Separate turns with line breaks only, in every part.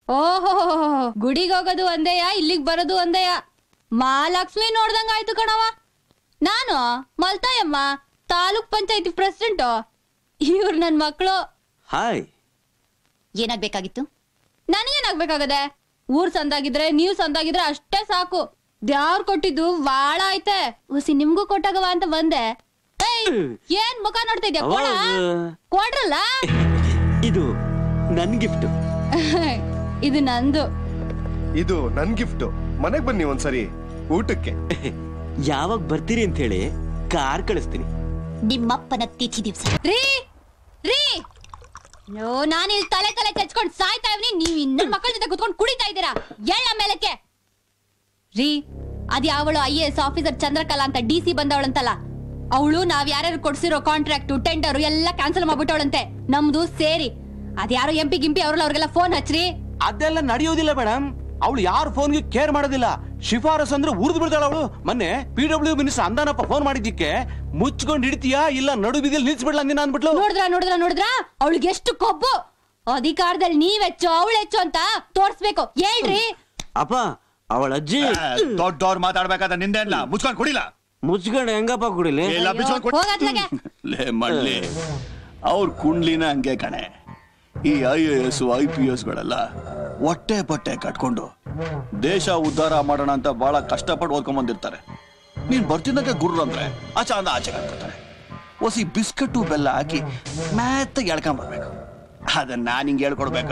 ಓಹೋ ಗುಡಿಗೆ ಹೋಗೋದು ಒಂದೇಯ ಇಲ್ಲಿಗ್ ಬರೋದು ಒಂದೇಯ ಮಹಾಲಕ್ಷ್ಮಿ ನೋಡ್ದಂಗ ಆಯ್ತು ಕಣವ ನಾನು ಮಲ್ತಾಯಮ್ಮ ತಾಲೂಕ್ ಪಂಚಾಯತಿ ಪ್ರೆಸಿಡೆಂಟು ಇವ್ರು ನನ್ ಮಕ್ಳು
ಹಾಯ್
ಏನಾಗ್ಬೇಕಾಗಿತ್ತು
ನನಗೇನಾಗ್ಬೇಕಾಗದೆ ಊರ್ ಸಂದಾಗಿದ್ರೆ ನೀವ್ ಸಂದಾಗಿದ್ರೆ ಅಷ್ಟೇ ಸಾಕು ದ್ಯಾವ್ರ್ ಕೊಟ್ಟಿದ್ದು ಬಾಳ ಐತೆ ಹುಸಿ ನಿಮ್ಗೂ ಕೊಟ್ಟಾಗವ ಅಂತ ಬಂದೆ ಏಯ್, ಏನ್ ಮುಖ ನೋಡ್ತಾ ಇದ್ಯಾ ಕೊಡ
ಅವಾಗ-
ಕೊಡ್ರಲ್ಲ
ಇದು ನನ್ ಗಿಫ್ಟ್
ಇದು ನಂದು
ಇದು ನನ್ ಗಿಫ್ಟ್ ಮನೆಗ್ ಬನ್ನಿ ಒಂದ್ಸರಿ ಊಟಕ್ಕೆ
ಯಾವಾಗ ಬರ್ತೀರಿ ಅಂತ ಹೇಳಿ ಕಾರ್ ಕಳಿಸ್ತೀನಿ
ನಿಮ್ಮಪ್ಪನ ತಿಥಿ ದಿವಸ
ರೀ ರೀ ನೋ ನಾನು ಇಲ್ಲಿ ತಲೆ ತಲೆ ಕೆಚ್ಕೊಂಡ್ ಸಾಯ್ತಾ ಇವ್ನಿ ನೀವ್ ಇನ್ನೊಂದ್ ಮಕ್ಕಳ ಜೊತೆ ಕುತ್ಕೊಂಡ್ ಕುಡಿತಾ ಇದ್ದೀರಾ ಎಳ್ಳ ಮೇಲಕ್ಕೆ ರೀ ಅದ್ ಯಾವಳು ಐ ಎಸ್ ಆಫೀಸರ್ ಚಂದ್ರಕಲಾ ಅಂತ ಡಿ ಸಿ ಬಂದವಳಂತಲ್ಲ ಅವಳು ನಾವ್ ಯಾರ್ಯಾರು ಕೊಡ್ಸಿರೋ ಕಾಂಟ್ರಾಕ್ಟ್ ಟೆಂಡರ್ ಎಲ್ಲ ಕ್ಯಾನ್ಸಲ್ ಮಾಡ್ಬಿಟ್ಟವಳಂತೆ ನಮ್ದು ಸೇರಿ ಅದ್ಯಾರೋ ಎಂ ಪಿ ಗಿಂಪಿ ಅವ್ರಲ್ಲ ಅವ್ರಿಗೆಲ್ಲ ಫೋನ್ ಹಚ್ಚ್ರಿ
ಅದೆಲ್ಲ ನಡೆಯೋದಿಲ್ಲ ಮೇಡಮ್ ಅವಳು ಯಾರ ಫೋನ್ಗೆ ಕೇರ್ ಮಾಡೋದಿಲ್ಲ ಶಿಫಾರಸ್ ಅಂದ್ರೆ ಉರಿದು ಬಿಡ್ತಾಳ ಅವಳು ಮೊನ್ನೆ P W minister Andanappa phone ಮಾಡಿದ್ದಕ್ಕೆ ಮುಚ್ಕೊಂಡ್ ಹಿಡಿತೀಯಾ ಇಲ್ಲ ನಡು ಬೀದಿಯಲ್ಲಿ ನಿಲ್ಸ್ಬಿಡ್ಲ ಅಂದಿನ ಅಂದ್ಬಿಟ್ಲು
ನೋಡಿದ್ರ ನೋಡಿದ್ರ ನೋಡಿದ್ರ ಅವಳಿಗೆ ಎಷ್ಟು ಕೊಬ್ಬು ಅಧಿಕಾರದಲ್ಲಿ ನೀವ್ ಹೆಚ್ಚು ಅವಳು ಹೆಚ್ಚು ಅಂತ ತೋರ್ಸ್ಬೇಕು ಹೇಳ್ರಿ
ಅಪ್ಪ ಅವಳ ಅಜ್ಜಿ
ದೊಡ್ಡವ್ರು ಮಾತಾಡ್ಬೇಕಾದ್ರೆ ನಿಂದೆಲ್ಲ ಮುಚ್ಕೊಂಡ್ ಕುಡಿಲ್ಲ
ಮುಚ್ಕೊಂಡು ಹೆಂಗಪ್ಪ ಕುಡಿಲಿ
ಎಲ್ಲ ಬಿಚ್ಕೊಂಡ್ ಕುಡಿ
ಹೋಗತ್ಲಾಗೆ
ಲೇ ಮಳ್ಳಿ ಅವ್ರ ಕುಂಡ್ಲಿನ ಹಂಗೆ ಕಣೆ ಈ I A S I P S ಗಳೆಲ್ಲ ಹೊಟ್ಟೆ ಪಟ್ಟೆ ಕಟ್ಕೊಂಡು ದೇಶ ಉದ್ಧಾರ ಮಾಡೋಣ ಅಂತ ಬಹಳ ಕಷ್ಟಪಟ್ಟು ಓದ್ಕೊಂಡ್ ಬಂದಿರ್ತಾರೆ ನೀನ್ ಬರ್ತಿದ್ದಾಗ ಗುರ್ರ ಅಂದ್ರೆ ಆಚೆ ಅಂದ ಆಚೆ ಹಾಕ್ತಾರೆ ಒಸಿ ಬಿಸ್ಕಟ್ಟು ಬೆಲ್ಲ ಹಾಕಿ ಮ್ಯಾತ್ತಾಗಿ ಎಳ್ಕೊಂಡ್ ಬರ್ಬೇಕು ಅದನ್ನ ನಾನು ಹಿಂಗೆ ಹೇಳ್ಕೊಡ್ಬೇಕು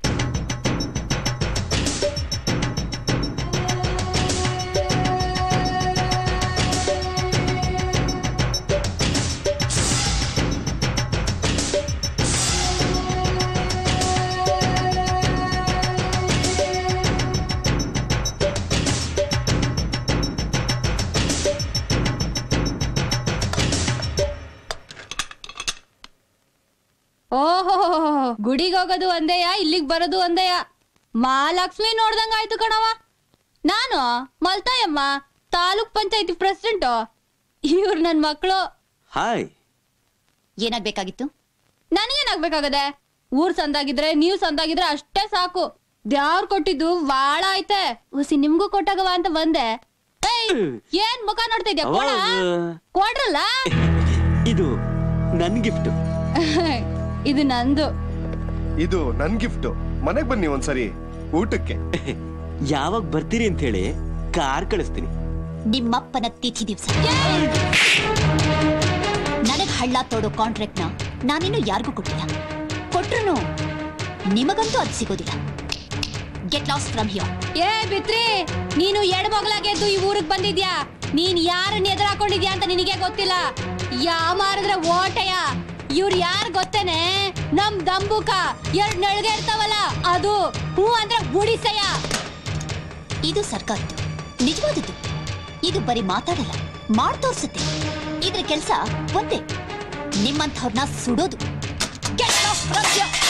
ಓಹೋ ಗುಡಿಗೆ ಹೋಗೋದು ಒಂದೇಯ ಇಲ್ಲಿಗ್ ಬರೋದು ಒಂದೇಯ ಮಹಾಲಕ್ಷ್ಮಿ ನೋಡ್ದಂಗ ಆಯ್ತು ಕಣವ ನಾನು ಮಲ್ತಾಯಮ್ಮ ತಾಲೂಕ್ ಪಂಚಾಯತಿ ಪ್ರೆಸಿಡೆಂಟು ಇವ್ರು ನನ್ ಮಕ್ಳು
ಹಾಯ್
ಏನಾಗ್ಬೇಕಾಗಿತ್ತು
ನನಗೇನಾಗ್ಬೇಕಾಗದೆ ಊರ್ ಸಂದಾಗಿದ್ರೆ ನೀವ್ ಸಂದಾಗಿದ್ರೆ ಅಷ್ಟೇ ಸಾಕು ದ್ಯಾವ್ರ್ ಕೊಟ್ಟಿದ್ದು ಬಾಳ ಐತೆ ಹುಸಿ ನಿಮ್ಗೂ ಕೊಟ್ಟಾಗವ ಅಂತ ಬಂದೆ ಏಯ್, ಏನ್ ಮುಖ ನೋಡ್ತಾ ಇದ್ಯಾ ಕೊಡ
ಅವಾಗ-
ಕೊಡ್ರಲ್ಲ
ಇದು ನನ್ ಗಿಫ್ಟ್
ಇದು ನಂದು
ಇದು ನನ್ ಗಿಫ್ಟ್ ಮನೆಗ್ ಬನ್ನಿ ಒಂದ್ಸರಿ ಊಟಕ್ಕೆ
ಯಾವಾಗ ಬರ್ತೀರಿ ಅಂತ ಹೇಳಿ ಕಾರ್ ಕಳಿಸ್ತೀನಿ
ನಿಮ್ಮಪ್ಪನ ತಿಥಿ ದಿವಸ ನನಗ್ ಹಳ್ಳ ತೋಡೋ ಕಾಂಟ್ರಾಕ್ಟ್ ನ ನಾನಿನ್ನು ಯಾರಿಗೂ ಕೊಟ್ಟಿಲ್ಲ ಕೊಟ್ರು ನಿಮಗಂತೂ ಅದು ಸಿಗೋದಿಲ್ಲ ಗೆಟ್ ಲಾಸ್ ಫ್ರಮ್ ಹಿಯರ್
ಏ ಬಿತ್ರಿ ನೀನು ಎಡಮೊಗ್ಲಾಗೆದ್ದು ಈ ಊರಿಗೆ ಬಂದಿದ್ಯಾ ನೀನ್ ಯಾರನ್ನ ಎದುರು ಹಾಕೊಂಡಿದ್ಯಾ ಅಂತ ನಿನಗೆ ಗೊತ್ತಿಲ್ಲ ಯಾ ಮಾರಿದ್ರೆ ಓಟಯ ಇವ್ರು ಯಾರು ಗೊತ್ತೇನೆ ನಮ್ ದಂಬುಕ ಎರಡ್ ನಳ್ಗೆ ಇರ್ತಾವಲ್ಲ ಅದು ಹೂ ಅಂದ್ರೆ ಗುಡಿಸಯ್ಯ
ಇದು ಸರ್ಕಾರದ್ದು ನಿಜವಾದದ್ದು ಇದು ಬರೀ ಮಾತಾಡಲ್ಲ ಮಾಡ್ ತೋರ್ಸುತ್ತೆ ಇದ್ರ ಕೆಲಸ ಒಂದೇ ನಿಮ್ಮಂಥವ್ರನ್ನ ಸುಡೋದು Get lost from here.